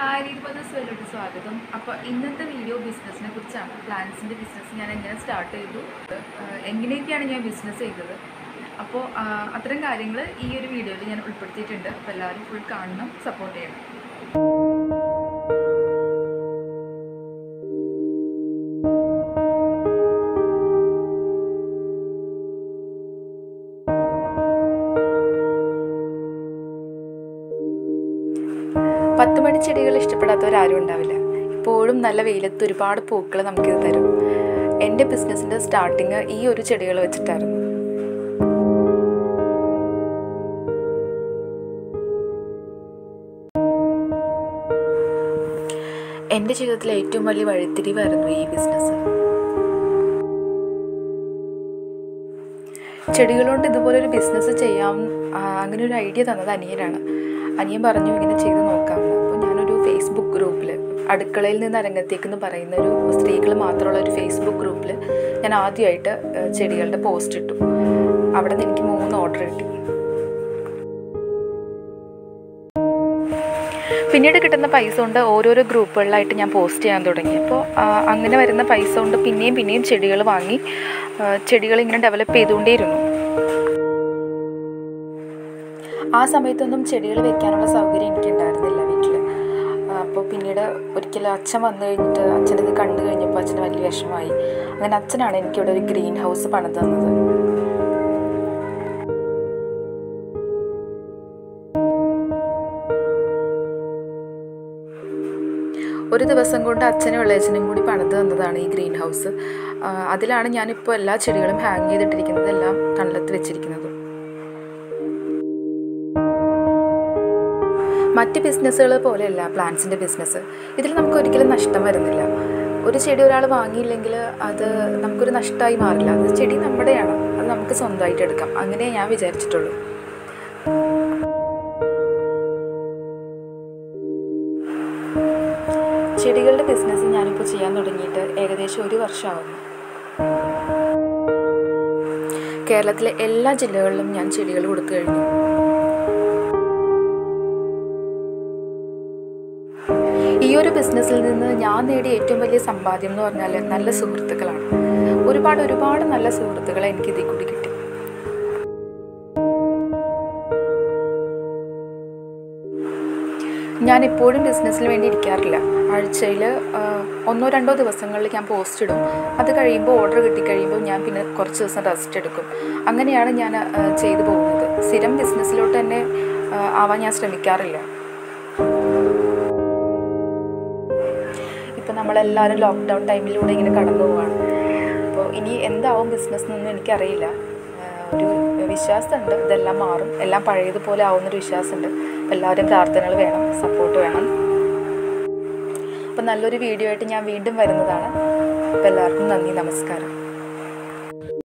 hi ഇരുപത് വേലോട്ട് സ്വാഗതം അപ്പോൾ ഇന്നത്തെ വീഡിയോ ബിസിനസ്സിനെ കുറിച്ചാണ് പ്ലാൻസിൻ്റെ ബിസിനസ് ഞാൻ എങ്ങനെ സ്റ്റാർട്ട് ചെയ്തു ആഹ് എങ്ങനെയൊക്കെയാണ് ഞാൻ ബിസിനസ് ചെയ്തത് അപ്പോൾ ആഹ് അത്തരം കാര്യങ്ങൾ ഈ ഒരു വീഡിയോയിൽ ഞാൻ ഉൾപ്പെടുത്തിയിട്ടുണ്ട് അപ്പോൾ എല്ലാവരും ഫുൾ കാണണം സപ്പോർട്ട് ചെയ്യണം പത്ത് മണി ചെടികൾ ഇഷ്ടപ്പെടാത്തവരാരും ഉണ്ടാവില്ല ഇപ്പോഴും നല്ല വെയിലത്ത് ഒരുപാട് പൂക്കൾ നമുക്കിത് തരും എൻ്റെ ബിസിനസ്സിൻ്റെ സ്റ്റാർട്ടിങ് ഈ ഒരു ചെടികൾ വെച്ചിട്ടായിരുന്നു എൻ്റെ ജീവിതത്തിലെ ഏറ്റവും വലിയ വഴിത്തിരിവായിരുന്നു ഈ ബിസിനസ് ചെടികളുകൊണ്ട് ഇതുപോലെ ഒരു ബിസിനസ് ചെയ്യാം ആ, അങ്ങനെ ഒരു ഐഡിയ തന്നത് അനിയനാണ് അനിയൻ പറഞ്ഞു ഇങ്ങനെ ചെയ്ത് നോക്കാമെന്ന് അപ്പോൾ ഞാനൊരു ഫേസ്ബുക്ക് ഗ്രൂപ്പിൽ അടുക്കളയിൽ നിന്ന് അരങ്ങത്തേക്ക് എന്ന് പറയുന്ന ഒരു സ്ത്രീകൾ മാത്രമുള്ള ഒരു ഫേസ്ബുക്ക് ഗ്രൂപ്പിൽ ഞാൻ ആദ്യമായിട്ട് ആ, ചെടികളുടെ പോസ്റ്റ് ഇട്ടു അവിടെ നിന്ന് എനിക്ക് മൂന്ന് ഓർഡർ കിട്ടി പിന്നീട് കിട്ടുന്ന പൈസ കൊണ്ട് ഓരോരോ ഗ്രൂപ്പുകളിലായിട്ട് ഞാൻ പോസ്റ്റ് ചെയ്യാൻ തുടങ്ങി അപ്പോൾ ആ, അങ്ങനെ വരുന്ന പൈസ കൊണ്ട് പിന്നെയും പിന്നെയും ചെടികൾ വാങ്ങി ആ, ചെടികൾ ഇങ്ങനെ ഡെവലപ്പ് ചെയ്തുകൊണ്ടേയിരുന്നു ആ സമയത്തൊന്നും ചെടികൾ വെക്കാനുള്ള സൗകര്യം എനിക്ക് ഉണ്ടായിരുന്നില്ല വീട്ടിൽ അപ്പോൾ പിന്നീട് ഒരിക്കലും അച്ഛൻ വന്നു കഴിഞ്ഞിട്ട് അച്ഛനത് കണ്ടു കഴിഞ്ഞപ്പോൾ അച്ഛന് വലിയ വിഷമമായി അങ്ങനെ അച്ഛനാണ് എനിക്കിവിടെ ഒരു ഗ്രീൻ ഹൗസ് പണിത് തന്നത് ഒരു ദിവസം കൊണ്ട് അച്ഛനും ഇളയച്ചനും കൂടി പണിത് തന്നതാണ് ഈ ഗ്രീൻ ഹൗസ് ആ, അതിലാണ് ഞാനിപ്പോൾ എല്ലാ ചെടികളും ഹാങ് ചെയ്തിട്ടിരിക്കുന്നത് എല്ലാം തണലത്ത് വെച്ചിരിക്കുന്നത് മറ്റ് ബിസിനസ്സുകൾ പോലെയല്ല പ്ലാന്റ്സിൻ്റെ ബിസിനസ് ഇതിൽ നമുക്ക് ഒരിക്കലും നഷ്ടം വരുന്നില്ല ഒരു ചെടി ഒരാൾ വാങ്ങിയില്ലെങ്കിൽ അത് നമുക്കൊരു നഷ്ടമായി മാറില്ല അത് ചെടി നമ്മുടെയാണ് അത് നമുക്ക് സ്വന്തമായിട്ട് എടുക്കാം അങ്ങനെ ഞാൻ വിചാരിച്ചിട്ടുള്ളൂ ചെടികളുടെ ബിസിനസ് ഞാനിപ്പോൾ ചെയ്യാൻ തുടങ്ങിയിട്ട് ഏകദേശം ഒരു വർഷമാകുന്നു കേരളത്തിലെ എല്ലാ ജില്ലകളിലും ഞാൻ ചെടികൾ കൊടുത്തു കഴിഞ്ഞു ഈ ഒരു ബിസിനസ്സിൽ നിന്ന് ഞാൻ നേടിയ ഏറ്റവും വലിയ സമ്പാദ്യം എന്ന് പറഞ്ഞാൽ നല്ല സുഹൃത്തുക്കളാണ് ഒരുപാട് ഒരുപാട് നല്ല സുഹൃത്തുക്കളെ എനിക്ക് ഇതിൽ കൂടി കിട്ടി ഞാൻ എപ്പോഴും ബിസിനസ്സിന് വേണ്ടി ഇരിക്കാറില്ല ആഴ്ചയിൽ ഒന്നോ രണ്ടോ ദിവസങ്ങളിൽ ഞാൻ പോസ്റ്റ് ഇടും അത് കഴിയുമ്പോൾ ഓർഡർ കിട്ടിക്കഴിയുമ്പോൾ ഞാൻ പിന്നെ കുറച്ച് ദിവസം റെസ്റ്റ് എടുക്കും അങ്ങനെയാണ് ഞാൻ ആ, ചെയ്തു പോകുന്നത് സ്ഥിരം ബിസിനസ്സിലോട്ട് തന്നെ ആ, ആവാൻ ഞാൻ ശ്രമിക്കാറില്ല ഇപ്പം നമ്മളെല്ലാവരും ലോക്ക്ഡൗൺ ടൈമിലൂടെ ഇങ്ങനെ കടന്നു പോവാണ് അപ്പോൾ ഇനി എന്താവും ബിസിനസ് എന്നൊന്നും എനിക്കറിയില്ല ആ, ഒരു വിശ്വാസമുണ്ട് ഇതെല്ലാം മാറും എല്ലാം പഴയതുപോലെ ആവുന്നൊരു വിശ്വാസമുണ്ട് അപ്പോൾ എല്ലാവരും പ്രാർത്ഥനകൾ വേണം സപ്പോർട്ട് വേണം അപ്പോൾ നല്ലൊരു വീഡിയോ ആയിട്ട് ഞാൻ വീണ്ടും വരുന്നതാണ് അപ്പോൾ എല്ലാവർക്കും നന്ദി നമസ്കാരം